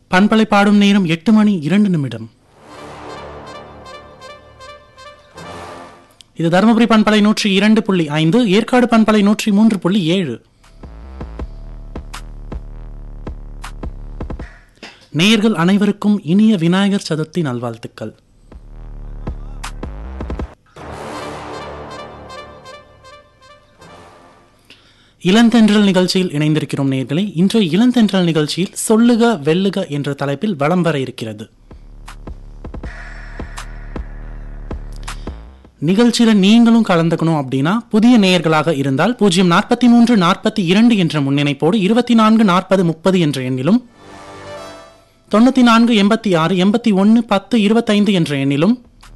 பண்பலை பாடும் நேரம் எட்டு மணி இரண்டு நிமிடம் இது தருமபுரி பண்பலை நூற்றி இரண்டு புள்ளி ஐந்து ஏற்காடு பண்பலை நூற்றி மூன்று புள்ளி ஏழு நேயர்கள் அனைவருக்கும் இனிய விநாயகர் சதுர்த்தி நல்வாழ்த்துக்கள் இளந்தென்றல் நிகழ்ச்சியில் இணைந்திருக்கிறோம் நேயர்களே இன்றைய இளந்தென்றல் நிகழ்ச்சியில் சொல்லுக வெல்லுக என்ற தலைப்பில் வலம் வர இருக்கிறது நிகழ்ச்சியில நீங்களும் கலந்துக்கணும் அப்படின்னா புதிய நேயர்களாக இருந்தால் பூஜ்ஜியம் நாற்பத்தி மூன்று நாற்பத்தி இரண்டு என்ற முன்னிணைப்போடு இருபத்தி நான்கு நாற்பது முப்பது என்ற எண்ணிலும் தொண்ணூத்தி நான்கு எண்பத்தி ஆறு எண்பத்தி ஒன்று பத்து இருபத்தைந்து என்ற எண்ணிலும்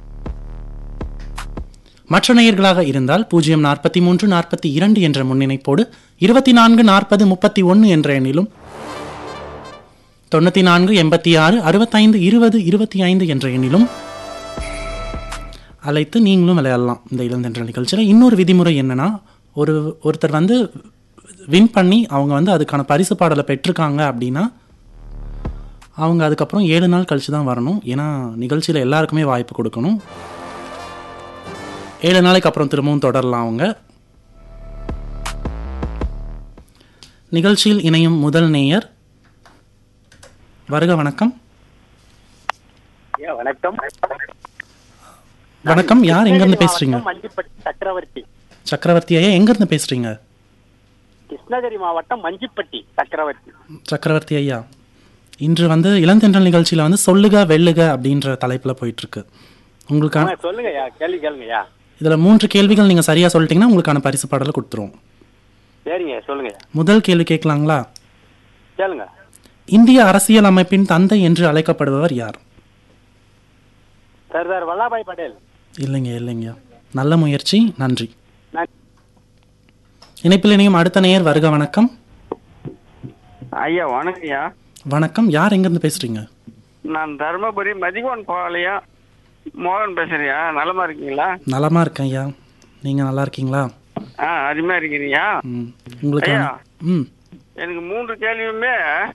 மற்ற நேயர்களாக இருந்தால் பூஜ்ஜியம் நாற்பத்தி மூன்று நாற்பத்தி இரண்டு என்ற முன்னிணைப்போடு இருபத்தி நான்கு நாற்பது முப்பத்தி ஒன்று என்ற எண்ணிலும் தொண்ணூத்தி நான்கு எண்பத்தி ஆறு அறுபத்தைந்து இருபது இருபத்தி ஐந்து என்ற எண்ணிலும் அழைத்து நீங்களும் விளையாடலாம் இந்த இளந்தென்ற நிகழ்ச்சியில் இன்னொரு விதிமுறை என்னன்னா ஒரு ஒருத்தர் வந்து வின் பண்ணி அவங்க வந்து அதுக்கான பரிசு பாடலை பெற்றிருக்காங்க அப்படின்னா அவங்க அதுக்கப்புறம் ஏழு நாள் கழிச்சு தான் வரணும் ஏன்னா நிகழ்ச்சியில் எல்லாருக்குமே வாய்ப்பு கொடுக்கணும் ஏழு நாளைக்கு அப்புறம் திரும்பவும் தொடரலாம் அவங்க நிகழ்ச்சியில் இணையும் முதல் நேயர் வருக வணக்கம் ஐயா வணக்கம் வணக்கம் யார் எங்கேருந்து பேசுறீங்க மாவட்டம் மஞ்சிப்பட்டி சக்கரவர்த்தி சக்கரவர்த்தி ஐயா எங்கேருந்து பேசுறீங்க கிருஷ்ணகிரி மாவட்டம் மஞ்சிப்பட்டி சக்கரவர்த்தி சக்கரவர்த்தி ஐயா இன்று வந்து இளந்தென்றல் நிகழ்ச்சியில் வந்து சொல்லுக வெல்லுக அப்படின்ற தலைப்பில் போயிட்டு இருக்கு உங்களுக்கான ஆ, சொல்லுங்க ஐயா கேள்வி கேளுங்க ஐயா இதில் மூன்று கேள்விகள் நீங்கள் சரியாக சொல்லிட்டீங்கன்னா உங்களுக்கான பரிசு பாடலை கொடுத்துருவோம் சரிங்க சொல்லுங்க ஐயா முதல் கேள்வி கேட்கலாங்களா கேளுங்க இந்திய அரசியல் அமைப்பின் தந்தை என்று அழைக்கப்படுபவர் யார் சர்தார் வல்லபாய் பட்டேல் இல்லைங்க இல்லைங்க நல்ல முயற்சி நன்றி நான் இணைப்பில் இணையும் அடுத்த நேயர் வருக வணக்கம் ஐயா வணக்கம் ஐயா வணக்கம் யார் எங்கேருந்து பேசுறீங்க நான் தருமபுரி மதிகோன் பாளையம் மோகன் பேசுறியா நலமா இருக்கீங்களா நலமா இருக்கேன் ஐயா நீங்க நல்லா இருக்கீங்களா ஆ அருமையா இருக்கிறீங்க ம் உங்களுக்கு ஐயா. ம் எனக்கு மூன்று கேள்வியுமே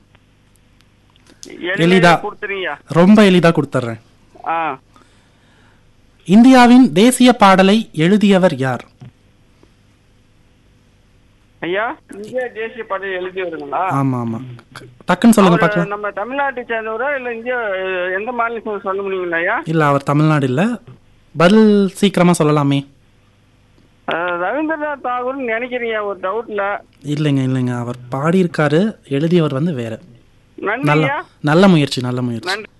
எளிதா. எளிதா கொடுத்துறீங்க ரொம்ப எளிதாக கொடுத்துட்றேன் ஆ இந்தியாவின் தேசிய பாடலை எழுதியவர் யார் ஐயா இந்திய தேசிய படையை எழுதி வருங்களா ஆமா ஆமா க- டக்குன்னு சொல்லுங்க அவரு பார்க்கலாம் நம்ம தமிழ்நாட்டை சேர்ந்தவரா இல்ல இந்திய எந்த மாநிலத்தில் சொல்ல முடியுங்களா ஐயா இல்ல அவர் தமிழ்நாடு இல்ல பதில் சீக்கிரமா சொல்லலாமே அஹ், ரவீந்திரநாத் தாகூர் நினைக்கிறீங்க ஒரு டவுட்ல இல்லைங்க இல்லைங்க அவர் பாடியிருக்காரு எழுதியவர் வந்து வேற நன்றி நல்ல ஐயா நல்ல முயற்சி நல்ல முயற்சி நன்றி